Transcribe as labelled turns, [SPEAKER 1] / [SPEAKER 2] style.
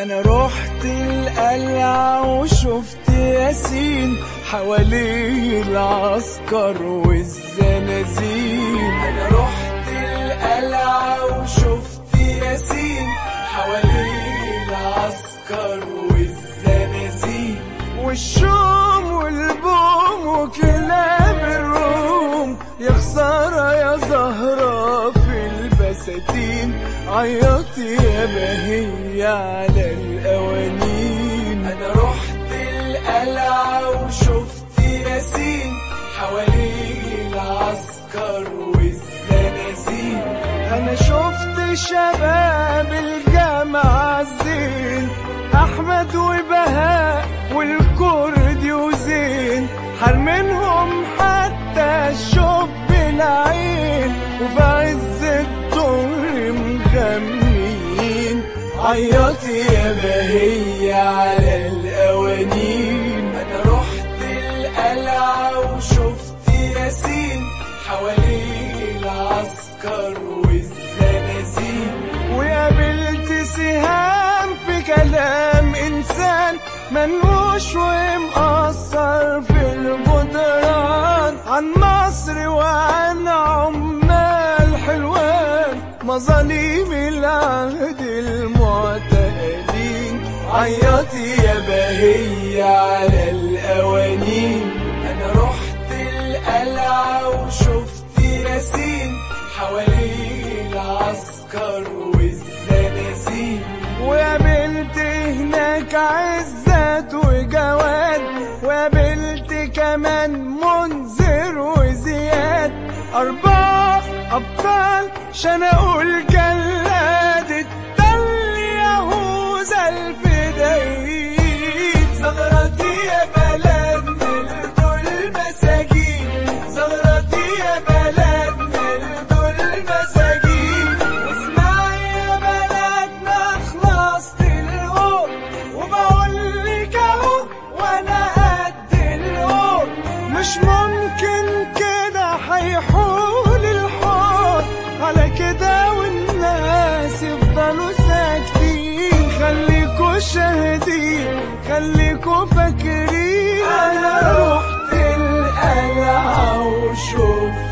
[SPEAKER 1] انا رحت القلعة وشفت ياسين حواليه العسكر والزنازين انا رحت القلعة وشفت ياسين حواليه العسكر والزنازين والشوم والبوم وكلاب الروم يا خسارة يا زهرة في البساتين عيطي يا بهية على القوانين أنا رحت القلعة وشفت ياسين حواليه العسكر والزنازين أنا شفت شباب الجامعة الزين أحمد وبهاء والكردي وزين حرمنهم حتى الشوب العين وفي عز الدور مغميين عيطي يا بهية على القوانين أنا رحت القلعة وشفت ياسين حواليه العسكر والزنازين وقابلت سهام في كلام إنسان منوش ومقصر في الجدران عن مصر وعن عمال حلوان مظاليم العهد المعتقلين عيطي يا بهية على القوانين أنا رحت القلعة وشفت ياسين حواليه العسكر والزنازين وقابلت هناك عزت وجواد وقابلت كمان منذر وزياد أربعة أبطال عشان أقول جلاد التل يهوذا الفدائيين زغرتي يا بلدنا دول مساجين زغرتي يا بلدنا دول مساجين اسمعي يا بلدنا خلصت القول وبقول لك اهو وانا قد القول مش ممكن كده هيحول الحول على كده والناس يفضلوا ساكتين خليكوا شاهدين خليكوا فاكرين انا رحت القلعة وشوف